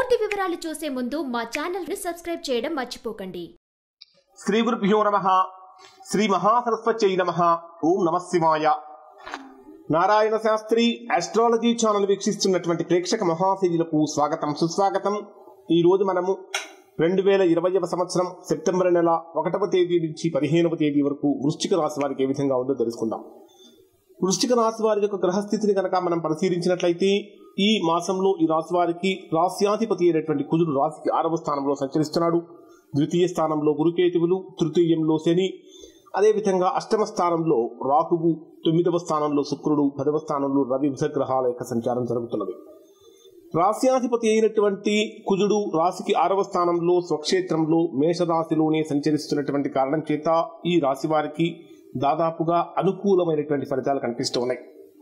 పూర్తి వివరాలు చూసే ముందు మా ఛానల్ ని సబ్స్క్రైబ్ చేయడం మర్చిపోకండి శ్రీ గురుభ్యో నమ శ్రీ మహాసరస్వత్యై నమ ఓం నమ శివాయ నారాయణ శాస్త్రి ఆస్ట్రాలజీ ఛానల్ వీక్షిస్తున్నటువంటి ప్రేక్షక మహాశైలులకు స్వాగతం సుస్వాగతం ఈ రోజు మనము రెండు వేల ఇరవైవ సంవత్సరం సెప్టెంబర్ నెల ఒకటవ తేదీ నుంచి పదిహేనవ తేదీ వరకు వృశ్చిక రాశి వారికి ఏ విధంగా ఉందో తెలుసుకుందాం వృశ్చిక రాశి వారి యొక్క గ్రహస్థితిని కనుక మనం పరిశీలించినట్లయితే ఈ మాసంలో ఈ రాశి వారికి రాశ్యాధిపతి అయినటువంటి కుజుడు రాశికి ఆరవ స్థానంలో సంచరిస్తున్నాడు ద్వితీయ స్థానంలో గురుకేతువులు తృతీయంలో శని అదేవిధంగా అష్టమ స్థానంలో రాహువు తొమ్మిదవ స్థానంలో శుక్రుడు పదవ స్థానంలో రవి గ్రహాల యొక్క సంచారం జరుగుతున్నది రాశ్యాధిపతి అయినటువంటి కుజుడు రాశికి ఆరవ స్థానంలో స్వక్షేత్రంలో మేషరాశిలోనే సంచరిస్తున్నటువంటి కారణం చేత ఈ రాశి వారికి దాదాపుగా అనుకూలమైనటువంటి ఫలితాలు కనిపిస్తూ ఉన్నాయి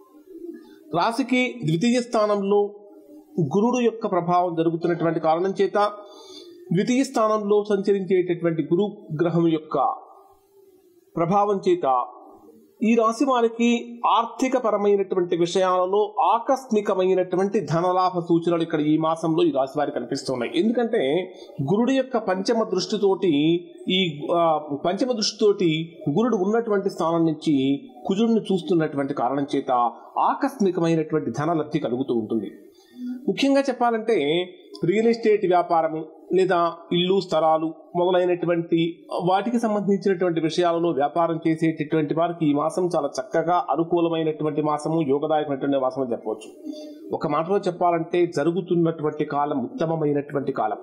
రాశికి ద్వితీయ స్థానంలో గురుడు యొక్క ప్రభావం జరుగుతున్నటువంటి కారణం చేత ద్వితీయ స్థానంలో సంచరించేటటువంటి గురు గ్రహం యొక్క ప్రభావం చేత ఈ రాశి వారికి ఆర్థిక పరమైనటువంటి విషయాలలో ఆకస్మికమైనటువంటి ధనలాభ సూచనలు ఇక్కడ ఈ మాసంలో ఈ రాశి వారికి కనిపిస్తున్నాయి ఎందుకంటే గురుడు యొక్క పంచమ దృష్టితోటి ఈ ఆ, పంచమ దృష్టితోటి గురుడు ఉన్నటువంటి స్థానం నుంచి కుజుడిని చూస్తున్నటువంటి కారణం చేత ఆకస్మికమైనటువంటి ధనలబ్ధి కలుగుతూ ఉంటుంది ముఖ్యంగా చెప్పాలంటే రియల్ ఎస్టేట్ వ్యాపారము లేదా ఇల్లు స్థలాలు మొదలైనటువంటి వాటికి సంబంధించినటువంటి విషయాలలో వ్యాపారం చేసేటటువంటి వారికి ఈ మాసం చాలా చక్కగా అనుకూలమైనటువంటి మాసము యోగదాయకమైనటువంటి మాసం అని చెప్పవచ్చు ఒక మాటలో చెప్పాలంటే జరుగుతున్నటువంటి కాలం ఉత్తమమైనటువంటి కాలం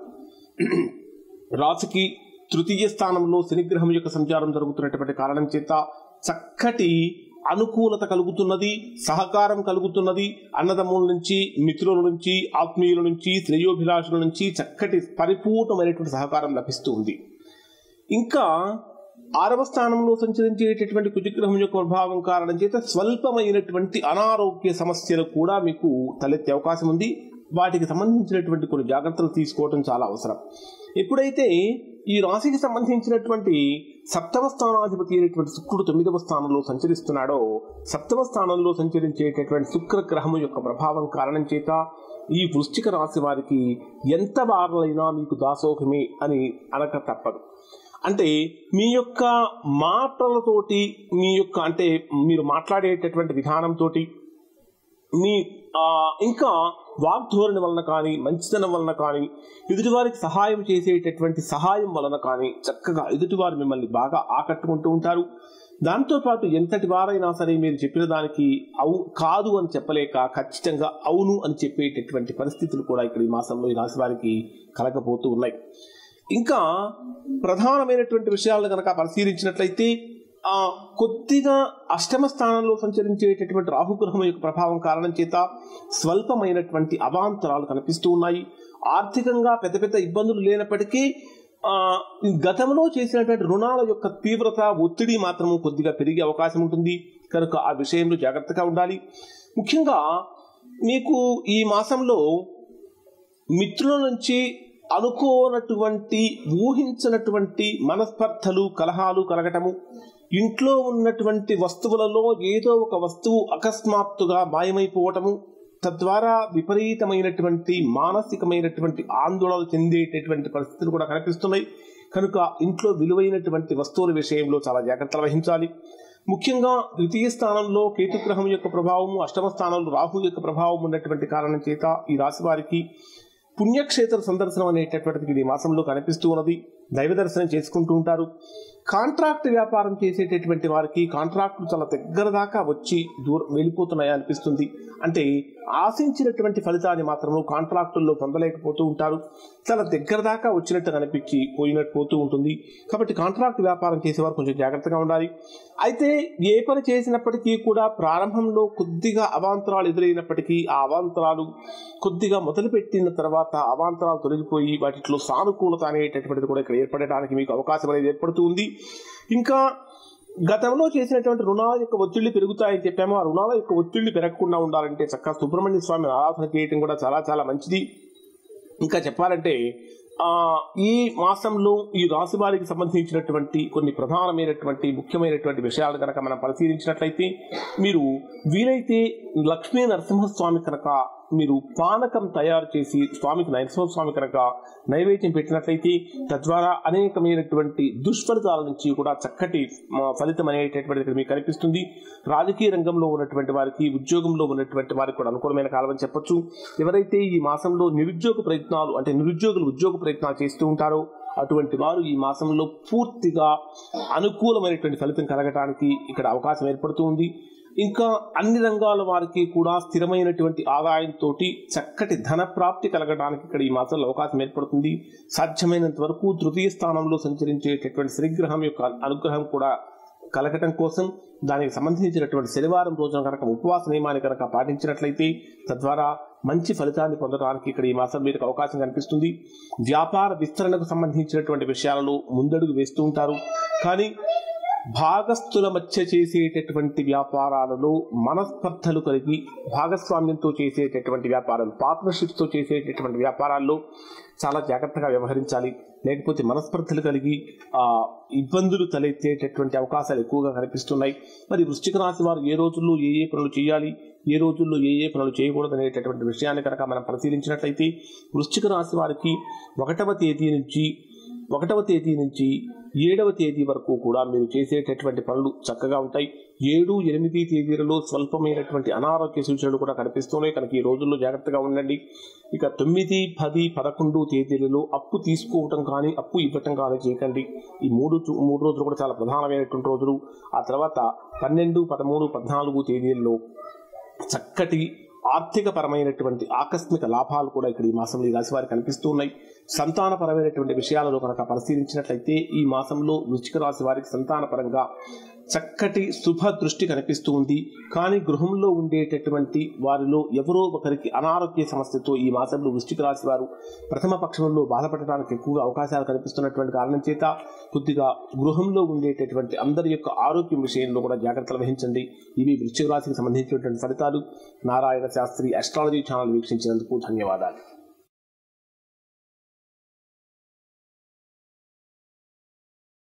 రాశికి తృతీయ స్థానంలో శనిగ్రహం యొక్క సంచారం జరుగుతున్నటువంటి కారణం చేత చక్కటి అనుకూలత కలుగుతున్నది సహకారం కలుగుతున్నది అన్నదమ్ముల నుంచి మిత్రుల నుంచి ఆత్మీయుల నుంచి శ్రేయోభిలాషుల నుంచి చక్కటి పరిపూర్ణమైనటువంటి సహకారం లభిస్తూ ఉంది ఇంకా ఆరవ స్థానంలో సంచరించేటటువంటి కుజగ్రహం యొక్క ప్రభావం కారణం చేత స్వల్పమైనటువంటి అనారోగ్య సమస్యలు కూడా మీకు తలెత్తే అవకాశం ఉంది వాటికి సంబంధించినటువంటి కొన్ని జాగ్రత్తలు తీసుకోవడం చాలా అవసరం ఎప్పుడైతే ఈ రాశికి సంబంధించినటువంటి సప్తమ స్థానాధిపతి అయినటువంటి శుక్రుడు తొమ్మిదవ స్థానంలో సంచరిస్తున్నాడో సప్తమ స్థానంలో సంచరించేటటువంటి శుక్ర గ్రహము యొక్క ప్రభావం కారణం చేత ఈ వృశ్చిక రాశి వారికి ఎంత వారలైనా మీకు దాసోహమే అని అనక తప్పదు అంటే మీ యొక్క మాటలతోటి మీ యొక్క అంటే మీరు మాట్లాడేటటువంటి విధానంతో మీ ఆ, ఇంకా వాగ్ధోరణి వలన కానీ మంచితనం వలన కానీ ఎదుటివారికి సహాయం చేసేటటువంటి సహాయం వలన కానీ చక్కగా ఎదుటివారు మిమ్మల్ని బాగా ఆకట్టుకుంటూ ఉంటారు దాంతోపాటు ఎంతటి వారైనా సరే మీరు చెప్పిన దానికి అవు కాదు అని చెప్పలేక ఖచ్చితంగా అవును అని చెప్పేటటువంటి పరిస్థితులు కూడా ఇక్కడ ఈ మాసంలో ఈ రాశి వారికి కలగబోతూ ఉన్నాయి ఇంకా ప్రధానమైనటువంటి విషయాలను కనుక పరిశీలించినట్లయితే ఆ కొద్దిగా అష్టమ స్థానంలో సంచరించేటటువంటి రాహుగ్రహం యొక్క ప్రభావం కారణం చేత స్వల్పమైనటువంటి అవాంతరాలు కనిపిస్తూ ఉన్నాయి ఆర్థికంగా పెద్ద పెద్ద ఇబ్బందులు లేనప్పటికీ ఆ గతంలో చేసినటువంటి రుణాల యొక్క తీవ్రత ఒత్తిడి మాత్రము కొద్దిగా పెరిగే అవకాశం ఉంటుంది కనుక ఆ విషయంలో జాగ్రత్తగా ఉండాలి ముఖ్యంగా మీకు ఈ మాసంలో మిత్రుల నుంచి అనుకోనటువంటి ఊహించినటువంటి మనస్పర్ధలు కలహాలు కలగటము ఇంట్లో ఉన్నటువంటి వస్తువులలో ఏదో ఒక వస్తువు అకస్మాత్తుగా మాయమైపోవటము తద్వారా విపరీతమైనటువంటి మానసికమైనటువంటి ఆందోళన చెందేటటువంటి పరిస్థితులు కూడా కనిపిస్తున్నాయి కనుక ఇంట్లో విలువైనటువంటి వస్తువుల విషయంలో చాలా జాగ్రత్తలు వహించాలి ముఖ్యంగా ద్వితీయ స్థానంలో కేతుగ్రహం యొక్క ప్రభావము అష్టమ స్థానంలో రాహు యొక్క ప్రభావం ఉన్నటువంటి కారణం చేత ఈ రాశి వారికి పుణ్యక్షేత్ర సందర్శనం అనేటటువంటిది ఈ మాసంలో కనిపిస్తూ ఉన్నది దైవ దర్శనం చేసుకుంటూ ఉంటారు కాంట్రాక్ట్ వ్యాపారం చేసేటటువంటి వారికి కాంట్రాక్టులు చాలా దగ్గర దాకా వచ్చి దూరం వెళ్ళిపోతున్నాయి అనిపిస్తుంది అంటే ఆశించినటువంటి ఫలితాన్ని మాత్రము కాంట్రాక్టుల్లో పొందలేకపోతూ ఉంటారు చాలా దగ్గర దాకా వచ్చినట్టు అనిపించి పోయినట్టు పోతూ ఉంటుంది కాబట్టి కాంట్రాక్ట్ వ్యాపారం చేసేవారు కొంచెం జాగ్రత్తగా ఉండాలి అయితే ఏ పని చేసినప్పటికీ కూడా ప్రారంభంలో కొద్దిగా అవాంతరాలు ఎదురైనప్పటికీ ఆ అవాంతరాలు కొద్దిగా మొదలుపెట్టిన తర్వాత అవాంతరాలు తొలగిపోయి వాటిలో సానుకూలత అనేటటువంటిది కూడా ఇక్కడ ఏర్పడడానికి మీకు అవకాశం అనేది ఏర్పడుతూ ఉంది ఇంకా గతంలో చేసినటువంటి రుణాల యొక్క ఒత్తిళ్లు పెరుగుతాయని చెప్పాము ఆ రుణాల యొక్క ఒత్తిళ్లు పెరగకుండా ఉండాలంటే చక్కగా సుబ్రహ్మణ్య స్వామిని ఆరాధన చేయటం కూడా చాలా చాలా మంచిది ఇంకా చెప్పాలంటే ఆ ఈ మాసంలో ఈ రాశి వారికి సంబంధించినటువంటి కొన్ని ప్రధానమైనటువంటి ముఖ్యమైనటువంటి విషయాలు కనుక మనం పరిశీలించినట్లయితే మీరు వీలైతే లక్ష్మీ నరసింహస్వామి కనుక మీరు పానకం తయారు చేసి స్వామికి నైన్సవ స్వామి కనుక నైవేద్యం పెట్టినట్లయితే తద్వారా అనేకమైనటువంటి దుష్ఫలితాల నుంచి కూడా చక్కటి ఆ, ఫలితం అనేటటువంటిది ఇక్కడ మీకు కనిపిస్తుంది రాజకీయ రంగంలో ఉన్నటువంటి వారికి ఉద్యోగంలో ఉన్నటువంటి వారికి కూడా అనుకూలమైన కాలం అని చెప్పొచ్చు ఎవరైతే ఈ మాసంలో నిరుద్యోగ ప్రయత్నాలు అంటే నిరుద్యోగులు ఉద్యోగ ప్రయత్నాలు చేస్తూ ఉంటారో అటువంటి వారు ఈ మాసంలో పూర్తిగా అనుకూలమైనటువంటి ఫలితం కలగటానికి ఇక్కడ అవకాశం ఏర్పడుతూ ఉంది ఇంకా అన్ని రంగాల వారికి కూడా స్థిరమైనటువంటి ఆదాయంతో చక్కటి ధన ప్రాప్తి కలగడానికి ఇక్కడ ఈ మాసంలో అవకాశం ఏర్పడుతుంది సాధ్యమైనంత వరకు తృతీయ స్థానంలో సంచరించేటటువంటి శ్రీగ్రహం యొక్క అనుగ్రహం కూడా కలగటం కోసం దానికి సంబంధించినటువంటి శనివారం రోజున కనుక ఉపవాస నియమాన్ని కనుక పాటించినట్లయితే తద్వారా మంచి ఫలితాన్ని పొందడానికి ఇక్కడ ఈ మాసం మీకు అవకాశం కనిపిస్తుంది వ్యాపార విస్తరణకు సంబంధించినటువంటి విషయాలలో ముందడుగు వేస్తూ ఉంటారు కానీ భాగస్థుల మధ్య చేసేటటువంటి వ్యాపారాలలో మనస్పర్ధలు కలిగి భాగస్వామ్యంతో చేసేటటువంటి వ్యాపారాలు పార్ట్నర్షిప్స్తో చేసేటటువంటి వ్యాపారాల్లో చాలా జాగ్రత్తగా వ్యవహరించాలి లేకపోతే మనస్పర్ధలు కలిగి ఆ ఇబ్బందులు తలెత్తేటటువంటి అవకాశాలు ఎక్కువగా కనిపిస్తున్నాయి మరి వృశ్చిక రాశి వారు ఏ రోజుల్లో ఏ ఏ పనులు చేయాలి ఏ రోజుల్లో ఏ ఏ పనులు చేయకూడదు అనేటటువంటి విషయాన్ని కనుక మనం పరిశీలించినట్లయితే వృశ్చిక రాశి వారికి ఒకటవ తేదీ నుంచి ఒకటవ తేదీ నుంచి ఏడవ తేదీ వరకు కూడా మీరు చేసేటటువంటి పనులు చక్కగా ఉంటాయి ఏడు ఎనిమిది తేదీలలో స్వల్పమైనటువంటి అనారోగ్య సూచనలు కూడా కనిపిస్తున్నాయి కనుక ఈ రోజుల్లో జాగ్రత్తగా ఉండండి ఇక తొమ్మిది పది పదకొండు తేదీలలో అప్పు తీసుకోవటం కానీ అప్పు ఇవ్వటం కానీ చేయకండి ఈ మూడు చు- మూడు రోజులు కూడా చాలా ప్రధానమైనటువంటి రోజులు ఆ తర్వాత పన్నెండు పదమూడు పద్నాలుగు తేదీల్లో చక్కటి ఆర్థిక పరమైనటువంటి ఆకస్మిక లాభాలు కూడా ఇక్కడ ఈ మాసంలో ఈ రాశి వారికి కనిపిస్తూ ఉన్నాయి సంతానపరమైనటువంటి విషయాలలో కనుక పరిశీలించినట్లయితే ఈ మాసంలో వృశ్చిక రాశి వారికి సంతానపరంగా చక్కటి శుభ దృష్టి కనిపిస్తూ ఉంది కానీ గృహంలో ఉండేటటువంటి వారిలో ఎవరో ఒకరికి అనారోగ్య సమస్యతో ఈ మాసంలో వృశ్చిక రాశి వారు ప్రథమ పక్షంలో బాధపడటానికి ఎక్కువగా అవకాశాలు కనిపిస్తున్నటువంటి కారణం చేత కొద్దిగా గృహంలో ఉండేటటువంటి అందరి యొక్క ఆరోగ్యం విషయంలో కూడా జాగ్రత్తలు వహించండి ఇవి వృశ్చిక రాశికి సంబంధించినటువంటి ఫలితాలు నారాయణ శాస్త్రి అస్ట్రాలజీ ఛానల్ వీక్షించినందుకు ధన్యవాదాలు